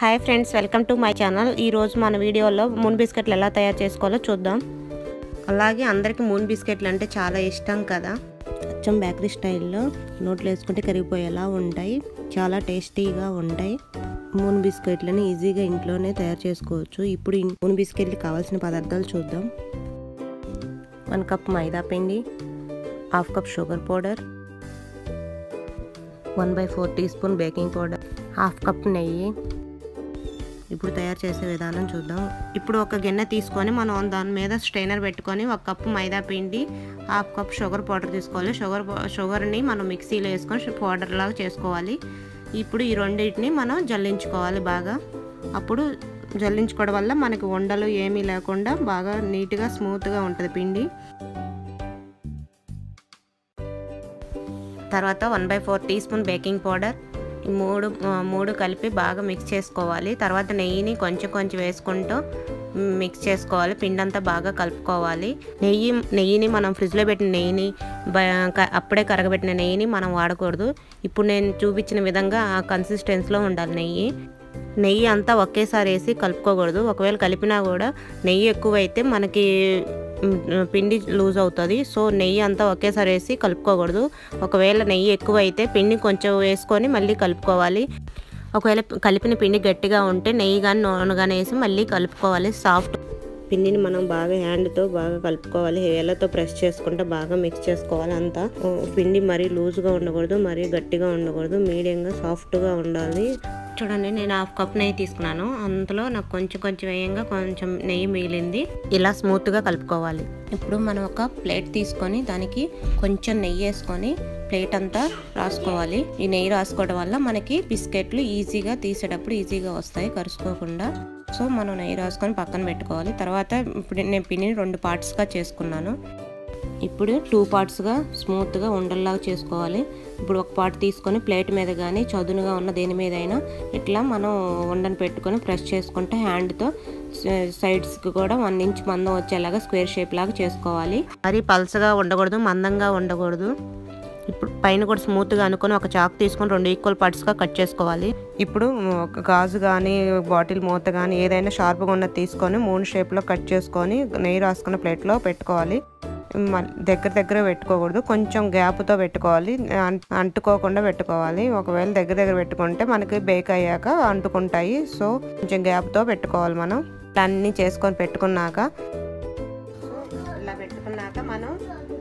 hi friends welcome to my channel ఈరోజు మన వీడియోలో మూన్ బిస్కెట్లు ఎలా తయారు చేసుకోవాలో చూద్దాం అలాగే అందరికీ మూన్ బిస్కెట్లు అంటే చాలా ఇష్టం కదా అచ్చం బేకరీ స్టైల్లో నోట్లో వేసుకుంటే కరిగిపోయేలా ఉంటాయి చాలా టేస్టీగా ఉంటాయి మూన్ బిస్కెట్లను ఈజీగా ఇంట్లోనే తయారు చేసుకోవచ్చు ఇప్పుడు ఈ మూన్ బిస్కెట్కి కావాల్సిన పదార్థాలు చూద్దాం వన్ కప్ మైదా పిండి half cup sugar powder one by four teaspoon baking powder half cup నెయ్యి ఇప్పుడు తయారు చేసే విధానం చూద్దాం ఇప్పుడు ఒక గిన్నె తీసుకొని మనం దాని మీద స్ట్రైనర్ పెట్టుకొని ఒక కప్పు మైదా పిండి హాఫ్ కప్ షుగర్ పౌడర్ తీసుకోవాలి షుగర్ షుగర్ని మనం మిక్సీలో వేసుకొని పౌడర్ లాగా చేసుకోవాలి ఇప్పుడు ఈ రెండింటిని మనం జల్లించుకోవాలి బాగా అప్పుడు జల్లించుకోవడం వల్ల మనకి ఉండలు ఏమీ లేకుండా బాగా నీట్గా స్మూత్గా ఉంటుంది పిండి తర్వాత one by four teaspoon baking powder ఈ మూడు మూడు కలిపి బాగా మిక్స్ చేసుకోవాలి తర్వాత నెయ్యిని కొంచెం కొంచెం వేసుకుంటూ మిక్స్ చేసుకోవాలి పిండి అంతా బాగా కలుపుకోవాలి నెయ్యి నెయ్యిని మనం ఫ్రిడ్జ్లో పెట్టిన నెయ్యిని అప్పుడే కరగబెట్టిన నెయ్యిని మనం వాడకూడదు ఇప్పుడు నేను చూపించిన విధంగా ఆ కన్సిస్టెన్సీలో ఉండాలి నెయ్యి నెయ్యి అంతా ఒకేసారి వేసి కలుపుకోకూడదు ఒకవేళ కలిపినా కూడా నెయ్యి ఎక్కువైతే మనకి పిండి లూజ్ అవుతుంది సో నెయ్యి అంతా ఒకేసారి వేసి కలుపుకోకూడదు ఒకవేళ నెయ్యి ఎక్కువ అయితే పిండి కొంచెం వేసుకొని మళ్ళీ కలుపుకోవాలి ఒకవేళ కలిపిన పిండి గట్టిగా ఉంటే నెయ్యి కానీ నూనె కానీ వేసి మళ్ళీ కలుపుకోవాలి సాఫ్ట్ పిండిని మనం బాగా హ్యాండ్తో బాగా కలుపుకోవాలి వేళ్ళతో ప్రెస్ చేసుకుంటే బాగా మిక్స్ చేసుకోవాలి అంతా పిండి మరీ లూజ్గా ఉండకూడదు మరీ గట్టిగా ఉండకూడదు మీడియంగా సాఫ్ట్గా ఉండాలి చూడండి నేను హాఫ్ కప్ నెయ్యి తీసుకున్నాను అందులో నాకు కొంచెం కొంచెం వేయంగా కొంచెం నెయ్యి మిగిలింది ఇలా స్మూత్గా కలుపుకోవాలి ఇప్పుడు మనం ఒక ప్లేట్ తీసుకొని దానికి కొంచెం నెయ్యి వేసుకొని ప్లేట్ అంతా రాసుకోవాలి ఈ నెయ్యి రాసుకోవడం వల్ల మనకి బిస్కెట్లు ఈజీగా తీసేటప్పుడు ఈజీగా వస్తాయి కరుసుకోకుండా సో మనం నెయ్యి రాసుకొని పక్కన పెట్టుకోవాలి తర్వాత ఇప్పుడు నేను పిండిని రెండు పార్ట్స్గా చేసుకున్నాను ఇప్పుడు టూ పార్ట్స్గా స్మూత్గా ఉండల్లాగా చేసుకోవాలి ఇప్పుడు ఒక పార్ట్ తీసుకొని ప్లేట్ మీద కానీ చదునుగా ఉన్న దేని మీద అయినా ఇట్లా మనం ఉండని పెట్టుకొని ప్రెస్ చేసుకుంటే హ్యాండ్తో సైడ్స్కి కూడా వన్ ఇంచ్ మందం వచ్చేలాగా స్క్వేర్ షేప్ లాగా చేసుకోవాలి మరి పల్సగా ఉండకూడదు మందంగా ఉండకూడదు ఇప్పుడు పైన కూడా స్మూత్గా అనుకొని ఒక చాక్ తీసుకొని రెండు ఈక్వల్ పార్ట్స్గా కట్ చేసుకోవాలి ఇప్పుడు ఒక గాజు కానీ బాటిల్ మూత కానీ ఏదైనా షార్ప్గా ఉన్నది తీసుకొని మూడు షేప్లో కట్ చేసుకొని నెయ్యి రాసుకున్న ప్లేట్లో పెట్టుకోవాలి దగ్గర దగ్గర పెట్టుకోకూడదు కొంచెం గ్యాప్తో పెట్టుకోవాలి అంటుకోకుండా పెట్టుకోవాలి ఒకవేళ దగ్గర దగ్గర పెట్టుకుంటే మనకి బేక్ అయ్యాక అంటుకుంటాయి సో కొంచెం గ్యాప్తో పెట్టుకోవాలి మనం అన్నీ చేసుకొని పెట్టుకున్నాక ఇలా పెట్టుకున్నాక మనం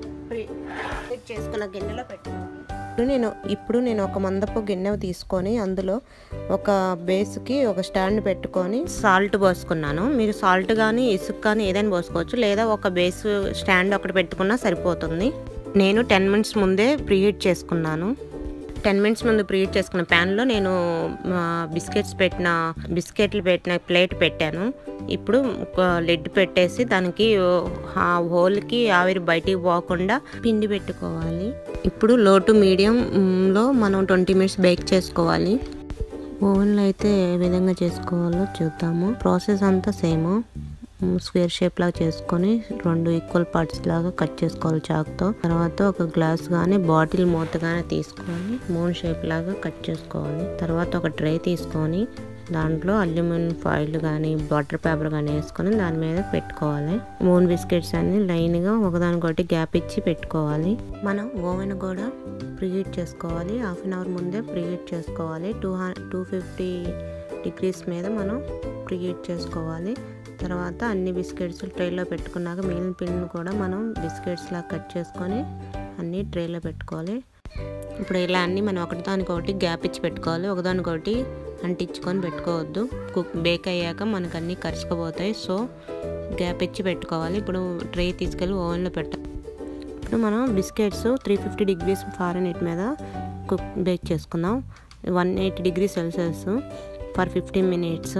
చేసుకున్న గిన్నెలో పెట్టుకోవాలి ఇప్పుడు నేను ఇప్పుడు నేను ఒక మందపు గిన్నె తీసుకొని అందులో ఒక బేస్కి ఒక స్టాండ్ పెట్టుకొని సాల్ట్ పోసుకున్నాను మీరు సాల్ట్ కానీ ఇసుక కానీ ఏదైనా పోసుకోవచ్చు లేదా ఒక బేస్ స్టాండ్ ఒకటి పెట్టుకున్నా సరిపోతుంది నేను టెన్ మినిట్స్ ముందే ప్రీహీట్ చేసుకున్నాను టెన్ మినిట్స్ ముందు ప్రీహీట్ చేసుకున్న ప్యాన్లో నేను బిస్కెట్స్ పెట్టిన బిస్కెట్లు పెట్టిన ప్లేట్ పెట్టాను ఇప్పుడు లిడ్ పెట్టేసి దానికి ఆ హోల్కి ఆవిరి బయటికి పోకుండా పిండి పెట్టుకోవాలి ఇప్పుడు లో టు మీడియంలో మనం ట్వంటీ మినిట్స్ బేక్ చేసుకోవాలి ఓవెన్లో అయితే ఏ విధంగా చేసుకోవాలో చూద్దాము ప్రాసెస్ అంతా సేమ్ స్క్వేర్ షేప్ లాగా చేసుకొని రెండు ఈక్వల్ పార్ట్స్ లాగా కట్ చేసుకోవాలి చాక్తో తర్వాత ఒక గ్లాస్ కానీ బాటిల్ మూత కానీ తీసుకొని మూన్ షేప్ లాగా కట్ చేసుకోవాలి తర్వాత ఒక ట్రే తీసుకొని దాంట్లో అల్యూమినియం ఫాయిల్ కానీ బటర్ పేపర్ కానీ వేసుకొని దాని మీద పెట్టుకోవాలి మూన్ బిస్కెట్స్ అన్ని లైన్గా ఒకదానికొకటి గ్యాప్ ఇచ్చి పెట్టుకోవాలి మనం ఓవెన్ కూడా ప్రీహీట్ చేసుకోవాలి హాఫ్ అన్ అవర్ ముందే ప్రీహీట్ చేసుకోవాలి టూ టూ ఫిఫ్టీ డిగ్రీస్ మీద మనం ప్రీహీట్ చేసుకోవాలి తర్వాత అన్ని బిస్కెట్స్ ట్రేలో పెట్టుకున్నాక మిగిలిన పిండిని కూడా మనం బిస్కెట్స్ లాగా కట్ చేసుకొని అన్ని ట్రేలో పెట్టుకోవాలి ఇప్పుడు ఇలా అన్నీ మనం ఒకటిదానికొకటి గ్యాప్ ఇచ్చి పెట్టుకోవాలి ఒకదానికొకటి అంటించుకొని పెట్టుకోవద్దు కుక్ బేక్ అయ్యాక మనకు అన్నీ కరుచుకుపోతాయి సో గ్యాప్ ఇచ్చి పెట్టుకోవాలి ఇప్పుడు ట్రే తీసుకెళ్ళి ఓవెన్లో పెట్టాలి ఇప్పుడు మనం biscuits three fifty degrees Fahrenheit మీద కుక్ బేక్ చేసుకుందాం one eighty degree Celsius for fifteen minutes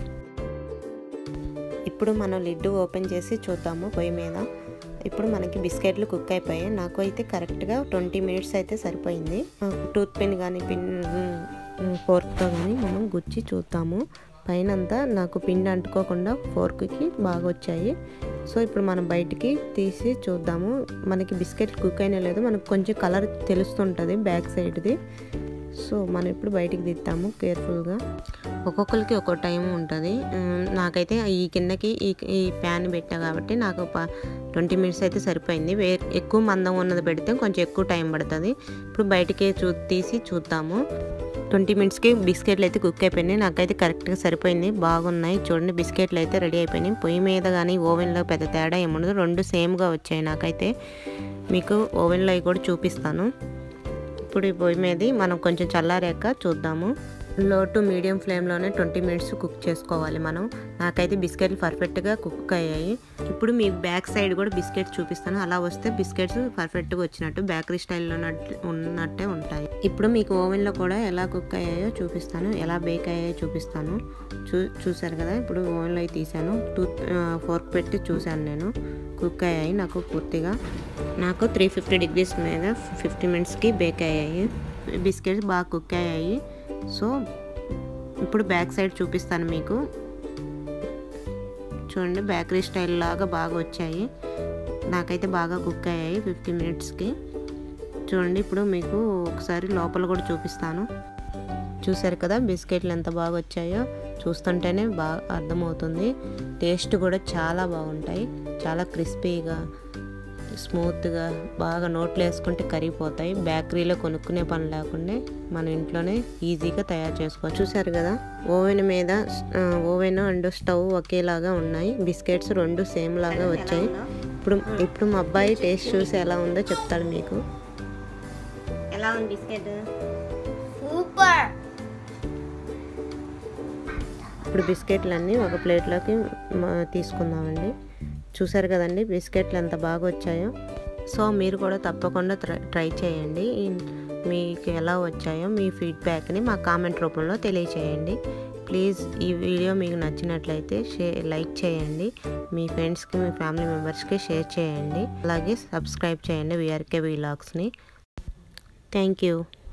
ఇప్పుడు మనం లిడ్ ఓపెన్ చేసి చూద్దాము పొయ్యి మీద ఇప్పుడు మనకి బిస్కెట్లు కుక్ అయిపోయాయి నాకు అయితే కరెక్ట్గా ట్వంటీ మినిట్స్ అయితే సరిపోయింది టూత్ పిన్ కానీ పిన్ ఫోర్క్తో కానీ మనం గుచ్చి చూద్దాము పైన అంతా నాకు పిండి అంటుకోకుండా ఫోర్క్కి బాగా వచ్చాయి సో ఇప్పుడు మనం బయటికి తీసి చూద్దాము మనకి బిస్కెట్ కుక్ అయినా లేదు మనకు కొంచెం కలర్ తెలుస్తుంటుంది బ్యాక్ సైడ్ది సో మనం ఇప్పుడు బయటికి తీస్తాము కేర్ఫుల్గా ఒక్కొక్కరికి ఒక్కో టైం ఉంటుంది ఉమ్, నాకైతే ఈ కిందకి ఈ ఈ ప్యాన్ పెట్టా కాబట్టి నాకు ట్వంటీ మినిట్స్ అయితే సరిపోయింది వే ఎక్కువ మందం ఉన్నది పెడితే కొంచెం ఎక్కువ టైం పడుతుంది ఇప్పుడు బయటికి చూ తీసి చూద్దాము ట్వంటీ మినిట్స్కి బిస్కెట్లు అయితే కుక్ అయిపోయినాయి నాకైతే కరెక్ట్గా సరిపోయింది బాగున్నాయి చూడండి బిస్కెట్లు అయితే రెడీ అయిపోయినాయి పొయ్యి మీద కానీ ఓవెన్లో పెద్ద తేడా ఏముండదు రెండు సేమ్గా వచ్చాయి నాకైతే మీకు ఓవెన్లో అవి కూడా చూపిస్తాను ఇప్పుడు ఈ పొయ్యి మీద మనం కొంచెం చల్లారాక చూద్దాము లో టు మీడియం ఫ్లేమ్లోనే ట్వంటీ మినిట్స్ కుక్ చేసుకోవాలి మనం నాకైతే బిస్కెట్లు పర్ఫెక్ట్గా కుక్ అయ్యాయి ఇప్పుడు మీ బ్యాక్ సైడ్ కూడా బిస్కెట్స్ చూపిస్తాను అలా వస్తే బిస్కెట్స్ పర్ఫెక్ట్గా వచ్చినట్టు బేకరీ స్టైల్లో ఉన్నట్టే ఉంటాయి ఇప్పుడు మీకు ఓవెన్లో కూడా ఎలా కుక్ అయ్యాయో చూపిస్తాను ఎలా బేక్ అయ్యాయో చూపిస్తాను చూ చూసారు కదా ఇప్పుడు ఓవెన్లో అవి తీసాను టూత్ ఫోర్క్ పెట్టి చూశాను నేను కుక్ అయ్యాయి నాకు పూర్తిగా నాకు త్రీ ఫిఫ్టీ డిగ్రీస్ మీద ఫిఫ్టీ మినిట్స్కి బేక్ అయ్యాయి బిస్కెట్స్ బాగా కుక్ అయ్యాయి సో ఇప్పుడు బ్యాక్ సైడ్ చూపిస్తాను మీకు చూడండి బేకరీ స్టైల్ లాగా బాగా వచ్చాయి నాకైతే బాగా కుక్ అయ్యాయి ఫిఫ్టీ మినిట్స్కి చూడండి ఇప్పుడు మీకు ఒకసారి లోపల కూడా చూపిస్తాను చూసారు కదా బిస్కెట్లు ఎంత బాగా వచ్చాయో చూస్తుంటేనే బాగా అర్థమవుతుంది టేస్ట్ కూడా చాలా బాగుంటాయి చాలా క్రిస్పీగా స్మూత్గా బాగా నోట్లో వేసుకుంటే కరిగిపోతాయి బేకరీలో కొనుక్కునే పని లేకుండా మన ఇంట్లోనే ఈజీగా తయారు చేసుకోవచ్చు చూసారు కదా ఓవెన్ మీద ఆ, ఓవెన్ అండ్ స్టవ్ ఒకేలాగా ఉన్నాయి బిస్కెట్స్ రెండు సేమ్ లాగా వచ్చాయి ఇప్పుడు ఇప్పుడు మా అబ్బాయి టేస్ట్ చూసి ఎలా ఉందో చెప్తాడు మీకు ఎలా ఉంది బిస్కెట్ సూపర్ ఇప్పుడు బిస్కెట్లన్నీ ఒక ప్లేట్లోకి మ- తీసుకుందామండి చూసారు కదండి బిస్కెట్లు ఎంత బాగా వచ్చాయో సో మీరు కూడా తప్పకుండా ట్రై ట్రై చేయండి ఈ- మీకు ఎలా వచ్చాయో మీ ఫీడ్బ్యాక్ని మా కామెంట్ రూపంలో తెలియచేయండి ప్లీజ్ ఈ వీడియో మీకు నచ్చినట్లయితే షే లైక్ చేయండి మీ ఫ్రెండ్స్కి మీ ఫ్యామిలీ మెంబర్స్కి షేర్ చేయండి అలాగే సబ్స్క్రైబ్ చేయండి విఆర్కే వీలాగ్స్ని థ్యాంక్ యూ